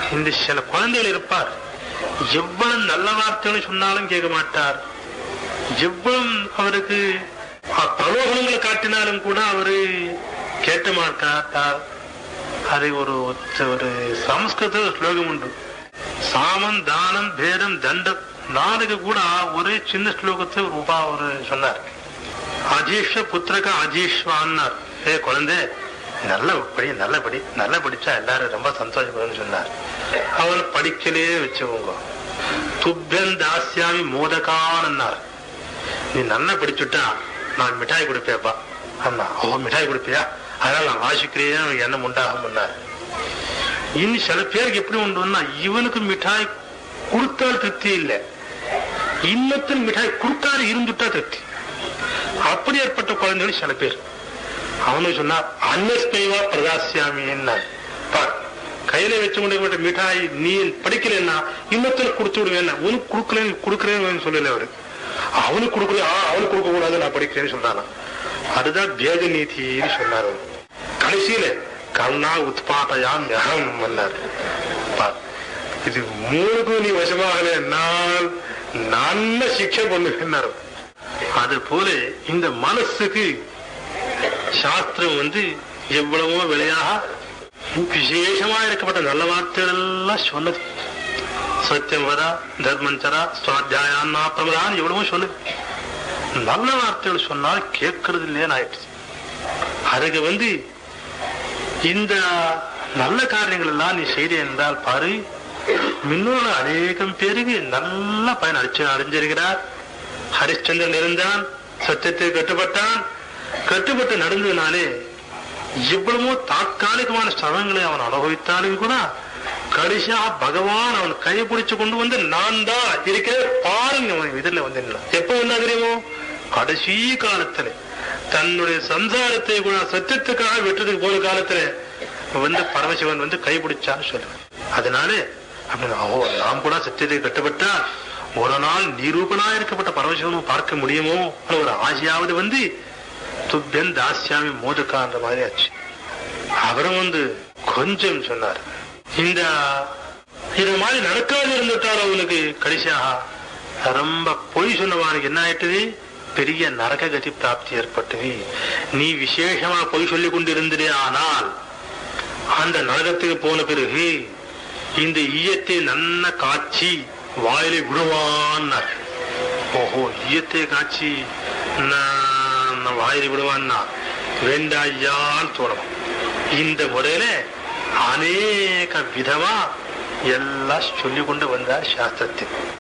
இந்த சில குழந்தைகள் இருப்பார் எவ்வளவு நல்ல வார்த்தைகளை சொன்னாலும் கேட்க மாட்டார் எவ்வளவு அவருக்கு அ- பிரலோபனங்களை காட்டினாலும் கூட அவரு கேட்க மாட்டார் அது ஒரு ஒரு சமஸ்கிருத ஸ்லோகம் உண்டு சாமம் தானம் பேதம் தண்டம் நாளுக்கு கூட ஒரே சின்ன ஸ்லோகத்தை ஒரு உபா ஒரு சொன்னார் அஜீஷ புத்திரக அஜீஷ்வான்னார் ஏ குழந்தை நல்ல படி நல்ல படி நல்ல படிச்சா எல்லாரும் ரொம்ப சந்தோஷப்படுன்னு சொன்னார் அவன் படிக்கலே வச்சுக்கோங்க துப்பியன் தாசியாமி மோதகான்னார் நீ நல்லா படிச்சுட்டா நான் மிட்டாய் கொடுப்பேப்பா அண்ணா ஓ மிட்டாய் கொடுப்பியா அதனால நான் வாசிக்கிறேன் எண்ணம் உண்டாகும் பண்ணார் இன்னும் சில பேருக்கு எப்படி உண்டுன்னா இவனுக்கு மிட்டாய் கொடுத்தால் திருப்தி இல்லை இன்னத்தில் மிட்டாய் கொடுக்காது இருந்துட்டா திருப்தி அப்படி ஏற்பட்ட குழந்தைகள் சில பேர் அவனு சொன்னா அன்னஸ்மைவா பிரதாசியாமின்னா பார் கையில வச்சு கொண்டு மிட்டாய் நீ படிக்கலன்னா இன்னொருத்தர் கொடுத்து விடுவேன் உனக்கு கொடுக்கலன்னு கொடுக்குறேன்னு சொல்லல அவரு அவனுக்கு கொடுக்கல ஆ அவனுக்கு கொடுக்க கூடாது நான் படிக்கிறேன்னு சொல்றானா அதுதான் பேத நீதின்னு சொன்னார் அவரு கடைசியில கருணா உத்பாட்டையா ஞகம் பண்ணார் பார் இது மூணுக்கு நீ வசமாகல நான் நல்ல சிக்ஷை பண்ணுவேன்னாரு அது போல இந்த மனசுக்கு சாஸ்திரம் வந்து எவ்வளவோ விலையாக விசேஷமா இருக்கப்பட்ட நல்ல வார்த்தைகள் எல்லாம் சொன்னது சத்தியம் வரா தர்மம் சரா சுவாத்தியாயான்னா பிரமதான் எவ்வளவோ சொன்னது நல்ல வார்த்தைகள் சொன்னால் கேட்கறது இல்லையேன்னு ஆயிடுச்சு அதுக்கு வந்து இந்த நல்ல காரியங்கள் எல்லாம் நீ செய்த என்றால் பாரு முன்னோட அநேகம் பேருக்கு நல்ல பயன் அடிச்சு அடைஞ்சிருக்கிறார் ஹரிச்சந்திரன் இருந்தான் சத்தியத்தை கட்டுப்பட்டான் கட்டுப்பட்டு நடந்ததுனாலே எவ்வளவோ தாற்காலிகமான சிரமங்களை அவன் அனுபவித்தாலும் கூட கடைசியா பகவான் அவன் கையை பிடிச்சு கொண்டு வந்து நான் தான் இருக்கிறேன் பாருங்க அவன் இதுல வந்து நின்னான். எப்ப என்ன தெரியுமோ கடைசி காலத்துல தன்னுடைய சம்சாரத்தை கூட சத்தியத்துக்காக வெற்றதுக்கு போன காலத்துல வந்து பரமசிவன் வந்து கைப்பிடிச்சான்னு சொல்லுவேன் அதனால அப்படின்னு ஓ நாம் கூட சத்தியத்தை கட்டுப்பட்டால் ஒரு நாள் நிரூபனா இருக்கப்பட்ட பரமசிவனும் பார்க்க முடியுமோ ஒரு ஆசையாவது வந்து துப்பியன் தாசியாமி மோதுக்கான்ற மாதிரி ஆச்சு அவரும் வந்து கொஞ்சம் சொன்னார் இந்த இது மாதிரி நடக்காது இருந்துட்டாலும் அவனுக்கு கடைசியாக ரொம்ப பொய் சொன்னவானுக்கு என்ன ஆயிட்டது பெரிய நரக கதி பிராப்தி ஏற்பட்டது நீ விசேஷமா பொய் சொல்லி கொண்டிருந்ததே ஆனால் அந்த நரகத்துக்கு போன பிறகு இந்த ஈயத்தை நன்ன காய்ச்சி வாயில விடுவான்னார் ஓஹோ ஈயத்தை காய்ச்சி நான் நான் வாயில விடுவான்னா வேண்டாயான்னு தோணும் இந்த முறையில அநேக விதமா எல்லாம் சொல்லி கொண்டு வந்தார் சாஸ்திரத்தில்